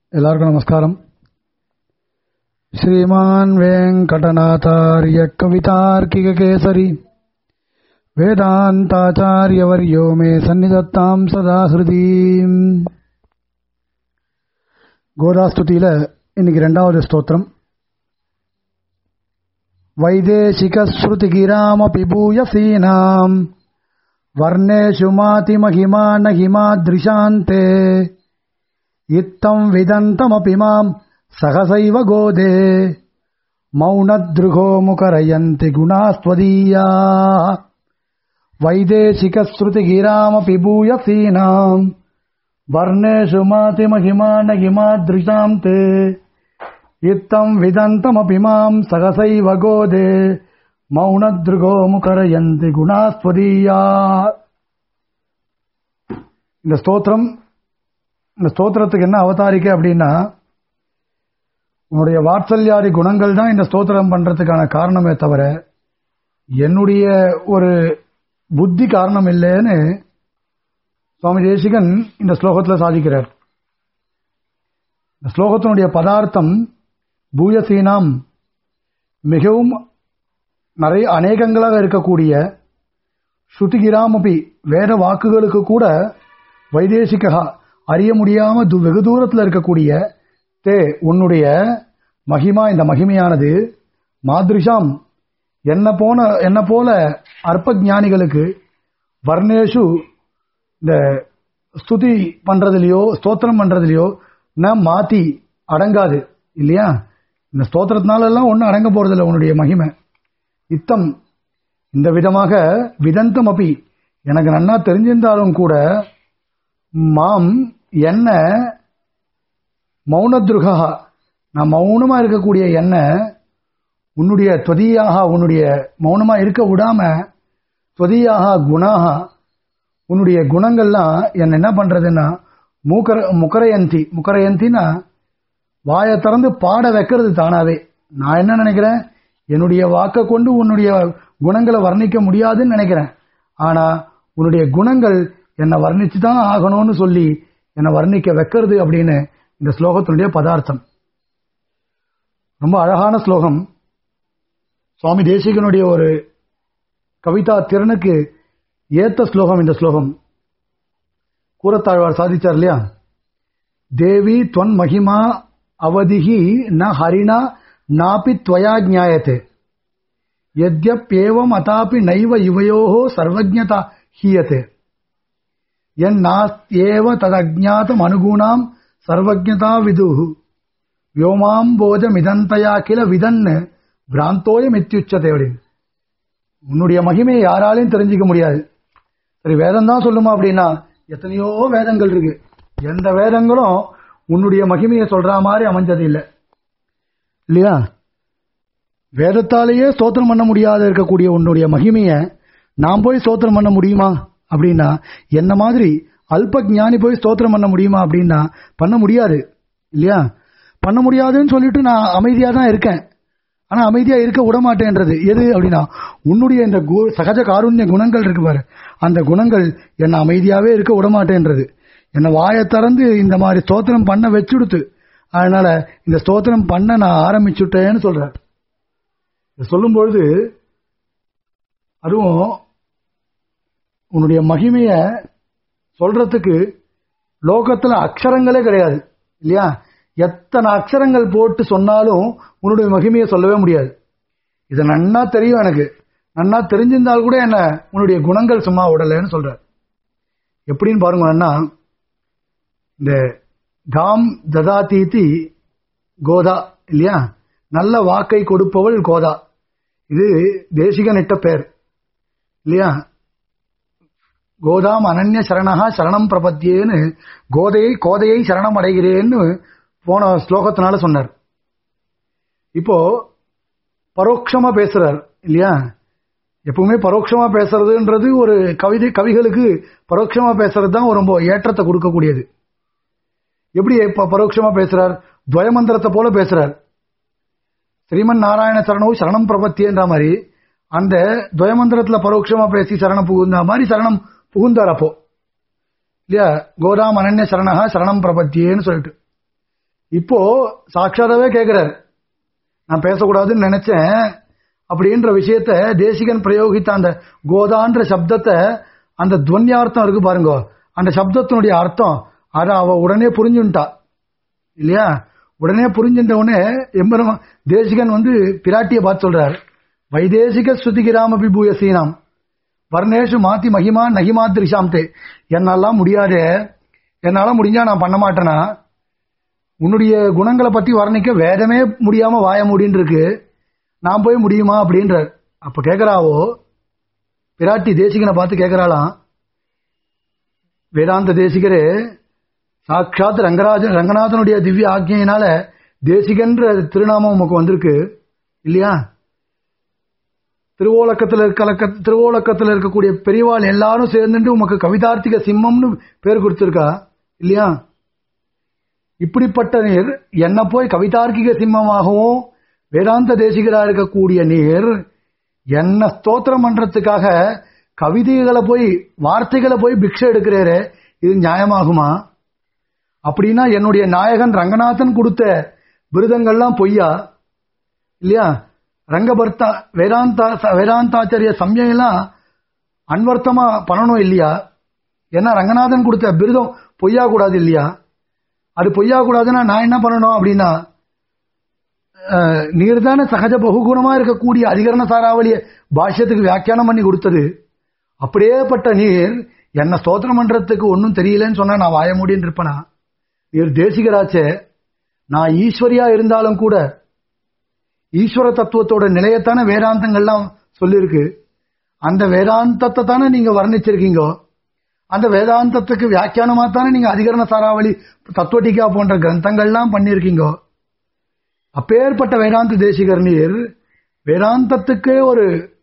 எல்லாருக்கும் நமஸ்காரம் श्रीमान् वेङ्कटनाथार्य कवितार्किककेसरी वेदान्ताचार्यवर्यो मे सन्निधत्ताम् सदा ஹிருதீம் கோதாஸ்துதியில இன்னைக்கு ரெண்டாவது ஸ்தோத்திரம் वैदेशिकश्रुतिगिरामपि भूयसीनाम् वर्णेषु मातिमहिमा न हिमादृशान्ते इत्थम् विदन्तमपि माम् सहसैव गोदे मौनदृघो मुकरयन्ति गुणास्त्वदीयाः वैदेशिकश्रुतिगिरामपि भूयसीनाम् वर्णेषु मातिमहिमा न हिमादृशाम् ते इत्थम् विदन्तमपि माम् सहसैव गोदे மௌனத்ருகோ முகரயந்தி குணாஸ்வதீயா இந்த ஸ்தோத்திரம் இந்த ஸ்தோத்திரத்துக்கு என்ன அவதாரிக்கை அப்படின்னா உன்னுடைய வாத்சல்யாதி குணங்கள் தான் இந்த ஸ்தோத்திரம் பண்றதுக்கான காரணமே தவிர என்னுடைய ஒரு புத்தி காரணம் இல்லைன்னு சுவாமி தேசிகன் இந்த ஸ்லோகத்தில் சாதிக்கிறார் இந்த ஸ்லோகத்தினுடைய பதார்த்தம் பூயசீனாம் மிகவும் நிறைய அநேகங்களாக இருக்கக்கூடிய ஸ்ருதிகிராமபி வேத வாக்குகளுக்கு கூட வைதேசிகா அறிய முடியாம து- வெகு தூரத்தில் இருக்கக்கூடிய தே உன்னுடைய மகிமா இந்த மகிமையானது மாதிரிஷாம் என்ன போன என்ன போல அற்ப ஞானிகளுக்கு வர்ணேஷு இந்த ஸ்துதி பண்றதுலயோ ஸ்தோத்திரம் பண்றதுலயோ ந மாத்தி அடங்காது இல்லையா இந்த ஸ்தோத்திரத்தினால எல்லாம் ஒன்றும் அடங்க போறதில்லை உன்னுடைய மகிமை இத்தம் இந்த விதமாக விதந்தம் அப்பி எனக்கு நன்னா தெரிஞ்சிருந்தாலும் கூட மாம் என்ன மௌனத்ருகா நான் மௌனமா இருக்கக்கூடிய என்ன உன்னுடைய துவதியாக உன்னுடைய மௌனமா இருக்க விடாம துவதியாக குணாக உன்னுடைய குணங்கள்லாம் என்ன என்ன பண்றதுன்னா மூக்கர முக்கரையந்தி முக்கரையந்தின்னா வாயை திறந்து பாட வைக்கிறது தானாவே நான் என்ன நினைக்கிறேன் என்னுடைய வாக்கை கொண்டு உன்னுடைய குணங்களை வர்ணிக்க முடியாதுன்னு நினைக்கிறேன் ஆனா உன்னுடைய குணங்கள் என்னை வர்ணிச்சு தான் ஆகணும்னு சொல்லி என்னை வர்ணிக்க வைக்கிறது அப்படின்னு இந்த ஸ்லோகத்தினுடைய பதார்த்தம் ரொம்ப அழகான ஸ்லோகம் சுவாமி தேசிகனுடைய ஒரு கவிதா திறனுக்கு ஏத்த ஸ்லோகம் இந்த ஸ்லோகம் கூறத்தாழ்வார் சாதிச்சார் இல்லையா தேவி துவன் மகிமா அவதிகி ந ஹரிணா நாபி त्वया ज्ञायते यद्यप्येवम् अतापि नैव युवयोः सर्वज्ञता हीयते यन्नास्त्येव तदज्ञातमनुगुणाम् सर्वज्ञता विदुः व्योमाம்போஜமிதந்தயா கில விதன் பிராந்தோயம் இத்தியுச்சத்தை அப்படின்னு உன்னுடைய மகிமையை யாராலையும் தெரிஞ்சுக்க முடியாது சரி வேதம் தான் சொல்லுமா அப்படின்னா எத்தனையோ வேதங்கள் இருக்கு எந்த வேதங்களும் உன்னுடைய மகிமையை சொல்ற மாதிரி அமைஞ்சது இல்லை இல்லையா வேதத்தாலேயே ஸ்தோத்திரம் பண்ண முடியாத இருக்கக்கூடிய உன்னுடைய மகிமையை நான் போய் ஸ்தோத்திரம் பண்ண முடியுமா அப்படின்னா என்ன மாதிரி அல்ப ஞானி போய் ஸ்தோத்திரம் பண்ண முடியுமா அப்படின்னா பண்ண முடியாது இல்லையா பண்ண முடியாதுன்னு சொல்லிட்டு நான் அமைதியா தான் இருக்கேன் ஆனா அமைதியா இருக்க விட மாட்டேன்றது எது அப்படின்னா உன்னுடைய இந்த கு- சகஜ காருண்ய குணங்கள் இருக்கு பாரு அந்த குணங்கள் என்னை அமைதியாவே இருக்க விட மாட்டேன்றது என்னை வாயை திறந்து இந்த மாதிரி ஸ்தோத்திரம் பண்ண வச்சுடுத்து அதனால இந்த ஸ்தோத்திரம் பண்ண நான் ஆரம்பிச்சுட்டேன்னு சொல்றேன் இதை சொல்லும்பொழுது அதுவும் உன்னுடைய மகிமைய சொல்றதுக்கு லோகத்துல அக்ஷரங்களே கிடையாது இல்லையா எத்தனை அக்ஷரங்கள் போட்டு சொன்னாலும் உன்னுடைய மகிமையை சொல்லவே முடியாது இது நன்னா தெரியும் எனக்கு நன்னா தெரிஞ்சிருந்தால் கூட என்ன உன்னுடைய குணங்கள் சும்மா விடலைன்னு சொல்ற எப்படின்னு பாருங்க அண்ணா இந்த தாம் ததாதீதி கோதா இல்லையா நல்ல வாக்கை கொடுப்பவள் கோதா இது தேசிகன் இட்ட பேர் இல்லையா கோதாம் அனன்ய சரணஹா சரணம் பிரபத்தியேன்னு கோதையை கோதையை சரணம் அடைகிறேன்னு போன ஸ்லோகத்தினால சொன்னார் இப்போ பரோட்சமா பேசுறார் இல்லையா எப்பவுமே பரோட்சமா பேசுறதுன்றது ஒரு கவிதை கவிகளுக்கு பரோட்சமா பேசுறது தான் ரொம்ப ஏற்றத்தை கொடுக்கக்கூடியது எப்படி இப்ப பரோட்சமா பேசுறார் துவயமந்திரத்தை போல பேசுறார் ஸ்ரீமன் நாராயண சரணம் சரணம் பிரபத்தியன்ற மாதிரி அந்த துவயமந்திரத்துல பரோட்சமா பேசி சரணம் புகுந்த மாதிரி சரணம் புகுந்தார் அப்போ இல்லையா கோதாம் அனன்ய சரணஹா சரணம் பிரபத்தியேன்னு சொல்லிட்டு இப்போ சாட்சாதாவே கேட்கிறார் நான் பேசக்கூடாதுன்னு நினைச்சேன் அப்படின்ற விஷயத்த தேசிகன் பிரயோகித்த அந்த கோதான்ற சப்தத்தை அந்த துவன்யார்த்தம் இருக்கு பாருங்க அந்த சப்தத்தினுடைய அர்த்தம் அதை அவ உடனே புரிஞ்சுட்டா இல்லையா உடனே புரிஞ்சுட்ட உடனே எம்பெருமா தேசிகன் வந்து பிராட்டியை பார்த்து சொல்றார் வைதேசிக ஸ்ருதிகிராம விபூயசீனாம் வர்ணேஷு மாத்தி மகிமா நகிமாதிரிஷாம் தே என்னாலாம் முடியாதே என்னால முடிஞ்சா நான் பண்ண மாட்டேனா உன்னுடைய குணங்களை பத்தி வர்ணிக்க வேதமே முடியாம வாய முடின்னு இருக்கு நான் போய் முடியுமா அப்படின்றார் அப்ப கேக்குறாவோ பிராட்டி தேசிகனை பார்த்து கேக்குறாளாம் வேதாந்த தேசிகரே சாட்சாத் ரங்கராஜ ரங்கநாதனுடைய திவ்ய ஆக்ஞையினால தேசிகன்ற திருநாமம் உமக்கு வந்திருக்கு இல்லையா திருவோலக்கத்துல கலக்க திருவோலக்கத்துல இருக்கக்கூடிய பெரியவாள் எல்லாரும் சேர்ந்துட்டு உமக்கு கவிதார்த்திக சிம்மம்னு பேர் கொடுத்திருக்கா இல்லையா இப்படிப்பட்ட நீர் என்ன போய் கவிதார்க்கிக சிம்மமாகவும் வேதாந்த தேசிகரா இருக்கக்கூடிய நீர் என்ன ஸ்தோத்திரம் பண்றதுக்காக கவிதைகளை போய் வார்த்தைகளை போய் பிக்ஷை எடுக்கிறேரே இது நியாயமாகுமா அப்படின்னா என்னுடைய நாயகன் ரங்கநாதன் கொடுத்த விருதங்கள்லாம் பொய்யா இல்லையா ரங்கபர்த்தா வேதாந்தா வேதாந்தாச்சாரிய சமயம் அன்வர்த்தமா பண்ணணும் இல்லையா ஏன்னா ரங்கநாதன் கொடுத்த விருதம் பொய்யா கூடாது இல்லையா அது பொய்யா கூடாதுன்னா நான் என்ன பண்ணணும் அப்படின்னா நீர் தானே சகஜ பகுகுணமா இருக்கக்கூடிய அதிகரண சாராவளிய பாஷ்யத்துக்கு வியாக்கியானம் பண்ணி கொடுத்தது அப்படியேப்பட்ட நீர் என்ன ஸ்தோத்திரம் பண்றதுக்கு ஒன்றும் தெரியலன்னு சொன்னா நான் வாய மூடின்னு இருப்பனா நீர் தேசிகராச்சே நான் ஈஸ்வரியா இருந்தாலும் கூட ஈஸ்வர தத்துவத்தோட நிலையத்தான வேதாந்தங்கள்லாம் சொல்லியிருக்கு அந்த வேதாந்தத்தை தானே நீங்க வர்ணிச்சிருக்கீங்க அந்த வேதாந்தத்துக்கு வியாக்கியானமா தானே நீங்க அதிகரண சாராவளி தத்துவட்டிகா போன்ற கிரந்தங்கள்லாம் பண்ணியிருக்கீங்க அப்பேற்பட்ட வேதாந்த தேசிகர் நீர் வேதாந்தத்துக்கே ஒரு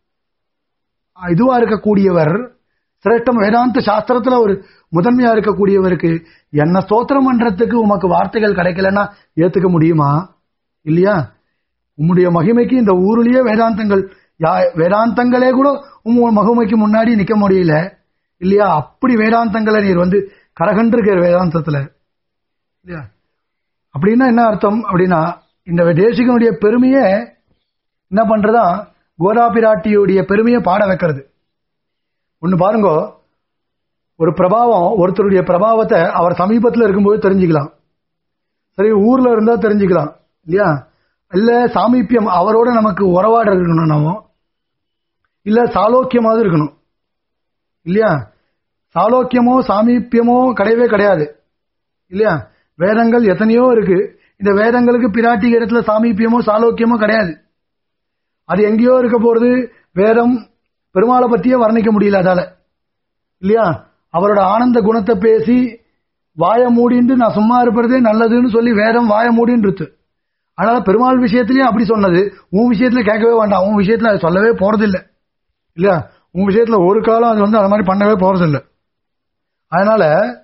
இதுவா இருக்கக்கூடியவர் சிரேஷ்டம் வேதாந்த சாஸ்திரத்துல ஒரு முதன்மையா இருக்கக்கூடியவருக்கு என்ன ஸ்தோத்திரம் பண்றதுக்கு உமக்கு வார்த்தைகள் கிடைக்கலன்னா ஏத்துக்க முடியுமா இல்லையா உம்முடைய மகிமைக்கு இந்த ஊருலயே வேதாந்தங்கள் வேதாந்தங்களே கூட உம் மகிமைக்கு முன்னாடி நிக்க முடியல இல்லையா அப்படி வேதாந்தங்களை நீர் வந்து கரகன்றிருக்கிற வேதாந்தத்துல இல்லையா அப்படின்னா என்ன அர்த்தம் அப்படின்னா இந்த தேசிகனுடைய பெருமையை என்ன பண்றதா கோதா பிராட்டியுடைய பெருமையை பாட வைக்கிறது ஒன்னு பாருங்க ஒரு பிரபாவம் ஒருத்தருடைய பிரபாவத்தை அவர் சமீபத்தில் இருக்கும்போது தெரிஞ்சுக்கலாம் சரி ஊர்ல இருந்தா தெரிஞ்சுக்கலாம் இல்லையா இல்ல சாமீப்பியம் அவரோட நமக்கு உறவாட இருக்கணும் நாம இல்ல சாலோக்கியமாவது இருக்கணும் இல்லையா சாலோக்கியமோ சாமீப்பியமோ கிடையவே கிடையாது இல்லையா வேதங்கள் எத்தனையோ இருக்கு இந்த வேதங்களுக்கு பிராட்டி இடத்துல சாமீப்பியமோ சாலோக்கியமோ கிடையாது அது எங்கேயோ இருக்க போறது வேதம் பெருமாளை பத்தியே வர்ணிக்க முடியல அதால இல்லையா அவரோட ஆனந்த குணத்தை பேசி வாய மூடிண்டு நான் சும்மா இருப்பதே நல்லதுன்னு சொல்லி வேதம் வாய மூடின்னு அதனால பெருமாள் விஷயத்திலயும் அப்படி சொன்னது உன் விஷயத்துல கேட்கவே வேண்டாம் உன் விஷயத்துல அது சொல்லவே போறதில்லை இல்லையா உன் விஷயத்துல ஒரு காலம் அது வந்து அது மாதிரி பண்ணவே போறதில்லை அதனால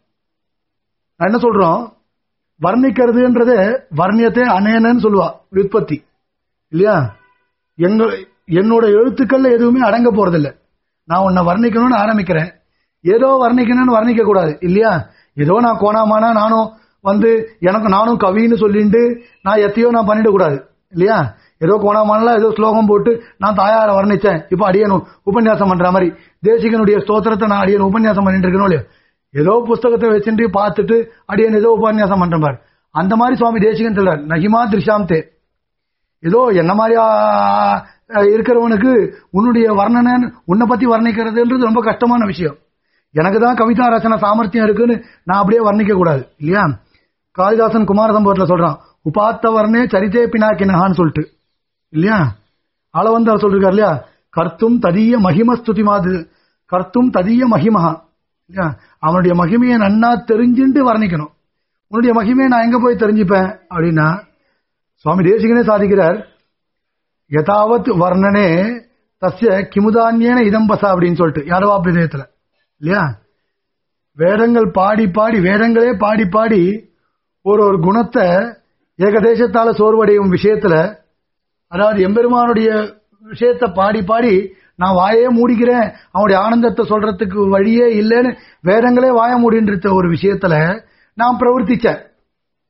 நான் என்ன சொல்றோம் வர்ணிக்கிறதுன்றது வர்ணியத்தை அனேனன்னு சொல்லுவா விற்பத்தி இல்லையா எங்க என்னோட எழுத்துக்கள்ல எதுவுமே அடங்க போறதில்லை நான் உன்னை வர்ணிக்கணும்னு ஆரம்பிக்கிறேன் ஏதோ வர்ணிக்கணும்னு வர்ணிக்க கூடாது இல்லையா ஏதோ நான் கோணாமானா நானும் வந்து எனக்கு நானும் கவின்னு சொல்லிட்டு நான் எத்தையோ நான் பண்ணிடக்கூடாது இல்லையா ஏதோ கோணாமானலாம் ஏதோ ஸ்லோகம் போட்டு நான் தாயார வர்ணிச்சேன் இப்போ அடியனும் உபன்யாசம் பண்ற மாதிரி தேசிகனுடைய ஸ்தோத்திரத்தை நான் அடியன் உபன்யாசம் பண்ணிட்டு இருக்கணும் இல்லையா ஏதோ புஸ்தகத்தை வச்சுட்டு பார்த்துட்டு அடியன் ஏதோ உபன்யாசம் பண்ற மாதிரி அந்த மாதிரி சுவாமி தேசிகன் சொல்றார் நகிமா திருஷாம்தே ஏதோ என்ன மாதிரி இருக்கிறவனுக்கு உன்னுடைய வர்ணனை உன்னை பத்தி வர்ணிக்கிறதுன்றது ரொம்ப கஷ்டமான விஷயம் எனக்கு தான் கவிதா ரசன சாமர்த்தியம் இருக்குன்னு நான் அப்படியே வர்ணிக்க கூடாது இல்லையா காளிதாசன் குமார சம்பவத்தில் சொல்றான் உபாத்த வர்ணே சரித்தே பினாக்கினஹான்னு சொல்லிட்டு இல்லையா அளவந்தார் சொல்லிருக்காரு இல்லையா கர்த்தும் ததிய மகிமஸ்துதி மாது கர்த்தும் ததிய மகிமஹா இல்லையா அவனுடைய மகிமையை நன்னா தெரிஞ்சுட்டு வர்ணிக்கணும் உன்னுடைய மகிமையை நான் எங்க போய் தெரிஞ்சுப்பேன் அப்படின்னா சுவாமி தேசிகனே சாதிக்கிறார் யதாவத் வர்ணனே தஸ்ய கிமுதான்யேன இதம்பசா அப்படின்னு சொல்லிட்டு யாரவா பிரதேயத்துல இல்லையா வேதங்கள் பாடி பாடி வேதங்களே பாடி பாடி ஒரு ஒரு குணத்தை ஏகதேசத்தால சோர்வடையும் விஷயத்துல அதாவது எம்பெருமானுடைய விஷயத்தை பாடி பாடி நான் வாயே மூடிக்கிறேன் அவனுடைய ஆனந்தத்தை சொல்றதுக்கு வழியே இல்லைன்னு வேதங்களே வாய மூடின்ற ஒரு விஷயத்துல நான் பிரவர்த்திச்சேன்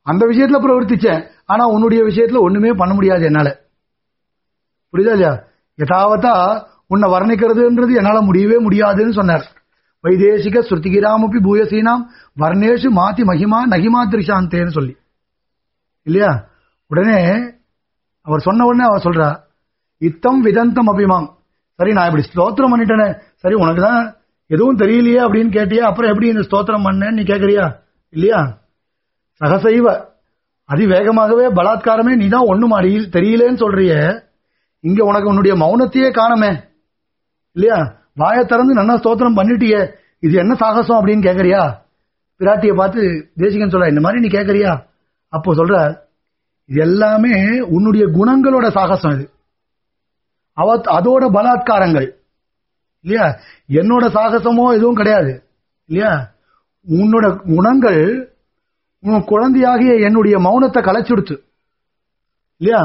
அந்த விஷயத்துல பிரவர்த்திச்சேன் ஆனா உன்னுடைய விஷயத்துல ஒண்ணுமே பண்ண முடியாது என்னால புரியுதா இல்லையா யதாவதா உன்னை வர்ணிக்கிறதுன்றது என்னால முடியவே முடியாதுன்னு சொன்னார் வைதேசிக ஸ்ருதிகிராமப்பி பூயசீனாம் வர்ணேஷு மாத்தி மகிமா நகிமா திரிசாந்தேன்னு சொல்லி இல்லையா உடனே அவர் சொன்ன உடனே அவர் சொல்றா இத்தம் விதந்தம் அபிமாம் சரி நான் இப்படி ஸ்தோத்திரம் பண்ணிட்டேனே சரி உனக்கு தான் எதுவும் தெரியலையே அப்படின்னு கேட்டியா அப்புறம் எப்படி இந்த ஸ்தோத்திரம் பண்ணேன்னு நீ கேக்குறியா இல்லையா சகசைவ அதிவேகமாகவே பலாத்காரமே நீ தான் ஒண்ணும் அடியில் தெரியலேன்னு சொல்றியே இங்க உனக்கு உன்னுடைய மௌனத்தையே காணமே இல்லையா வாயை திறந்து நல்லா ஸ்தோத்திரம் பண்ணிட்டியே இது என்ன சாகசம் அப்படின்னு கேக்குறியா பிராட்டிய பார்த்து தேசிகன் சொல்ற இந்த மாதிரி நீ கேக்குறியா அப்போ சொல்ற இது எல்லாமே உன்னுடைய குணங்களோட சாகசம் இது அவ அதோட பலாத்காரங்கள் இல்லையா என்னோட சாகசமோ எதுவும் கிடையாது இல்லையா உன்னோட குணங்கள் உன் குழந்தையாகிய என்னுடைய மௌனத்தை கலைச்சுடுத்து இல்லையா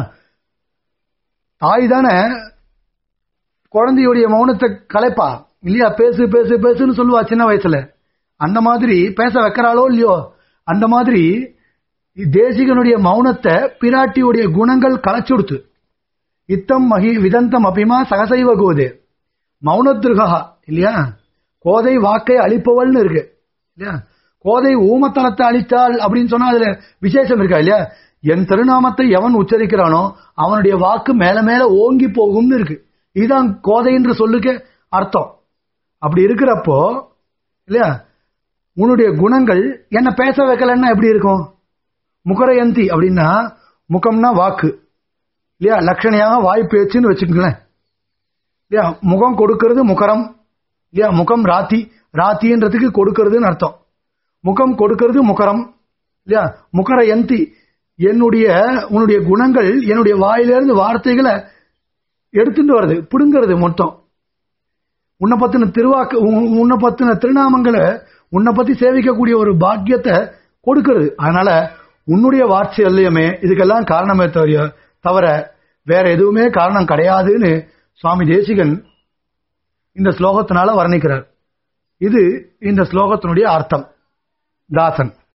தாய் தானே குழந்தையுடைய மௌனத்தை கலைப்பா இல்லையா பேசு பேசு பேசுன்னு சொல்லுவா சின்ன வயசுல அந்த மாதிரி பேச வைக்கிறாளோ இல்லையோ அந்த மாதிரி தேசிகனுடைய மௌனத்தை பிராட்டியுடைய குணங்கள் கலைச்சுடுத்து இத்தம் மகி விதந்தம் அபிமா சகசைவ கோது மௌனத்ருகா இல்லையா கோதை வாக்கை அழிப்பவள்னு இருக்கு இல்லையா கோதை ஊமத்தலத்தை அழித்தாள் அப்படின்னு சொன்னா அதுல விசேஷம் இருக்கா இல்லையா என் திருநாமத்தை எவன் உச்சரிக்கிறானோ அவனுடைய வாக்கு மேல மேல ஓங்கி போகும்னு இருக்கு இதுதான் கோதை என்று சொல்லுக்கு அர்த்தம் அப்படி இருக்கிறப்போ இல்லையா உன்னுடைய குணங்கள் என்ன பேச வைக்கலன்னா எப்படி இருக்கும் முகரயந்தி அப்படின்னா முகம்னா வாக்கு இல்லையா லட்சணையாக வாய் பேச்சுன்னு வச்சுக்கங்களேன் இல்லையா முகம் கொடுக்கிறது முகரம் இல்லையா முகம் ராத்தி ராத்தின்றதுக்கு கொடுக்கிறதுன்னு அர்த்தம் முகம் கொடுக்கிறது முகரம் இல்லையா முகர எந்தி என்னுடைய உன்னுடைய குணங்கள் என்னுடைய வாயிலிருந்து வார்த்தைகளை எடுத்துட்டு வருது பிடுங்கிறது மொத்தம் உன்னை பத்தின திருவாக்கு உன்- உன்னை பத்தின திருநாமங்களை உன்னை பத்தி சேவிக்கக்கூடிய ஒரு பாக்கியத்தை கொடுக்கிறது அதனால உன்னுடைய வாட்சியல்லையுமே இதுக்கெல்லாம் காரணமே தவிர தவிர வேற எதுவுமே காரணம் கிடையாதுன்னு சுவாமி தேசிகன் இந்த ஸ்லோகத்தினால வர்ணிக்கிறார் இது இந்த ஸ்லோகத்தினுடைய அர்த்தம் தாசன்